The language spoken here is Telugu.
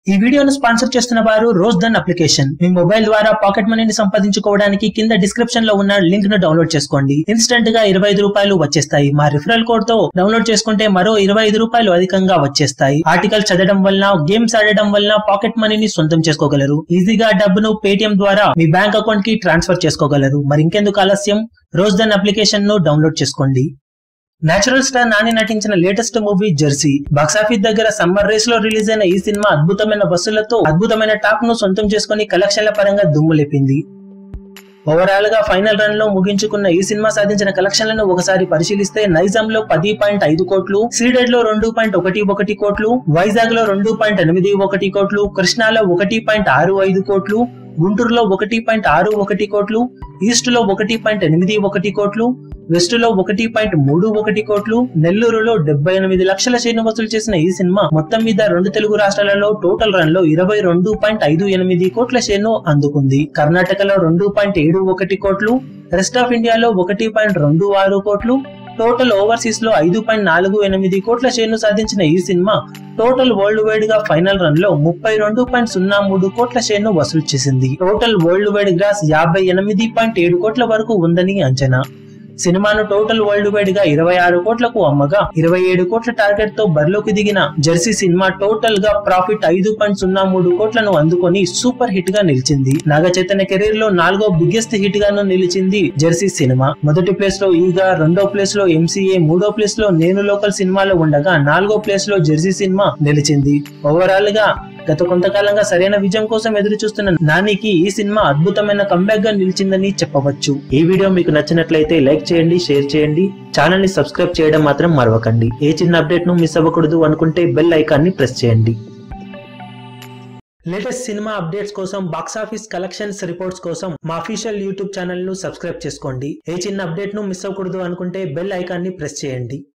ఈ వీడియోను స్పాన్సర్ చేస్తున్న వారు రోజ్ దన్ అప్లికేషన్ మీ మొబైల్ ద్వారా పాకెట్ మనీని సంపాదించుకోవడానికి కింద డిస్క్రిప్షన్ లో ఉన్న లింక్ ను డౌన్లోడ్ చేసుకోండి ఇన్స్టెంట్ గా ఇరవై ఐదు రూపాయలు వచ్చేస్తాయి మా రిఫరల్ కోడ్ తో డౌన్లోడ్ చేసుకుంటే మరో ఇరవై ఐదు రూపాయలు అధికంగా వచ్చేస్తాయి ఆర్టికల్ చదవడం వలన గేమ్స్ ఆడడం వలన పాకెట్ మనీని సొంతం చేసుకోగలరు ఈజీగా డబ్బును పేటిఎం ద్వారా మీ బ్యాంక్ అకౌంట్ కి ట్రాన్స్ఫర్ చేసుకోగలరు మరి ఇంకెందుకు ఆలస్యం రోజ్ దన్ అప్లికేషన్ ను డౌన్లోడ్ చేసుకోండి నేచురల్ స్టార్ నాని నటించిన లేటెస్ట్ మూవీ జెర్సీ బాక్సాఫీస్ దగ్గర సమ్మర్ రేస్ లో రిలీజ్ అయిన ఈ సినిమా అద్భుతమైన వసూళ్లతో అద్భుతమైన టాక్ ను సొంతం చేసుకుని కలెక్షన్ల పరంగా దుమ్ము లేపింది ఓవరాల్ గా ఫైనల్ రన్ లో ముగించుకున్న ఈ సినిమా సాధించిన కలెక్షన్లను ఒకసారి పరిశీలిస్తే నైజాం లో పది పాయింట్ ఐదు కోట్లు సీడెడ్ లో రెండు పాయింట్ ఒకటి ఒకటి కోట్లు వైజాగ్ లో రెండు పాయింట్ ఎనిమిది ఒకటి కోట్లు కృష్ణాలో ఒకటి పాయింట్ ఆరు ఐదు కోట్లు గుంటూరులో ఒకటి పాయింట్ ఆరు ఒకటి కోట్లు ఈస్ట్ లో ఒకటి పాయింట్ ఎనిమిది ఒకటి కోట్లు వెస్ట్ లో ఒకటి పాయింట్ మూడు ఒకటి కోట్లు నెల్లూరులో డెబ్బై ఎనిమిది లక్షల షేర్ను వసూలు చేసిన ఈ సినిమా మొత్తం మీద రెండు తెలుగు రాష్ట్రాలలో టోటల్ రన్ లో ఇరవై రెండు పాయింట్ ఐదు ఎనిమిది కోట్ల షేర్ను అందుకుంది కర్ణాటకలో రెండు పాయింట్ ఏడు ఒకటి కోట్లు రెస్ట్ ఆఫ్ ఇండియాలో ఒకటి పాయింట్ రెండు ఆరు కోట్లు టోటల్ ఓవర్సీస్ లో ఐదు పాయింట్ నాలుగు ఎనిమిది కోట్ల షేర్ను సాధించిన ఈ సినిమా టోటల్ వరల్డ్ వైడ్ గా ఫైనల్ రన్ లో ముప్పై రెండు పాయింట్ సున్నా మూడు కోట్ల షేర్ను వసూలు చేసింది టోటల్ వరల్డ్ వైడ్ గ్రాస్ యాభై ఎనిమిది పాయింట్ ఏడు కోట్ల వరకు ఉందని అంచనా సినిమాను టోటల్ వరల్డ్ వైడ్ గా ఇరవై ఆరు కోట్లకు అమ్మగా ఇరవై ఏడు కోట్ల టార్గెట్ తో బరిలోకి దిగిన జెర్సీ సినిమా టోటల్ గా ప్రాఫిట్ ఐదు పాయింట్ సున్నా మూడు కోట్లను అందుకొని సూపర్ హిట్ గా నిలిచింది నాగ చైతన్య కెరీర్ లో నాలుగో బిగ్గెస్ట్ హిట్ గాను నిలిచింది జెర్సీ సినిమా మొదటి ప్లేస్ లో ఈగా రెండో ప్లేస్ లో ఎంసీఏ మూడో ప్లేస్ లో నేను లోకల్ సినిమాలో ఉండగా నాలుగో ప్లేస్ లో జెర్సీ సినిమా నిలిచింది ఓవరాల్ గా గత కొంతకాలంగా సరైన విజయం కోసం ఎదురు చూస్తున్న నానికి ఈ సినిమా అద్భుతమైన కంబ్యాక్ గా నిలిచిందని చెప్పవచ్చు ఈ వీడియో మీకు నచ్చినట్లయితే లైక్ చేయండి షేర్ చేయండి ఛానల్ ని సబ్స్క్రైబ్ చేయడం మాత్రం మరవకండి ఏ చిన్న అప్డేట్ ను మిస్ అవ్వకూడదు అనుకుంటే బెల్ ఐకాన్ ని ప్రెస్ చేయండి లేటెస్ట్ సినిమా అప్డేట్స్ కోసం బాక్సాఫీస్ కలెక్షన్స్ రిపోర్ట్స్ కోసం మా అఫీషియల్ యూట్యూబ్ ఛానల్ ను సబ్స్క్రైబ్ చేసుకోండి ఏ చిన్న అప్డేట్ ను మిస్ అవ్వకూడదు అనుకుంటే బెల్ ఐకాన్ ని ప్రెస్ చేయండి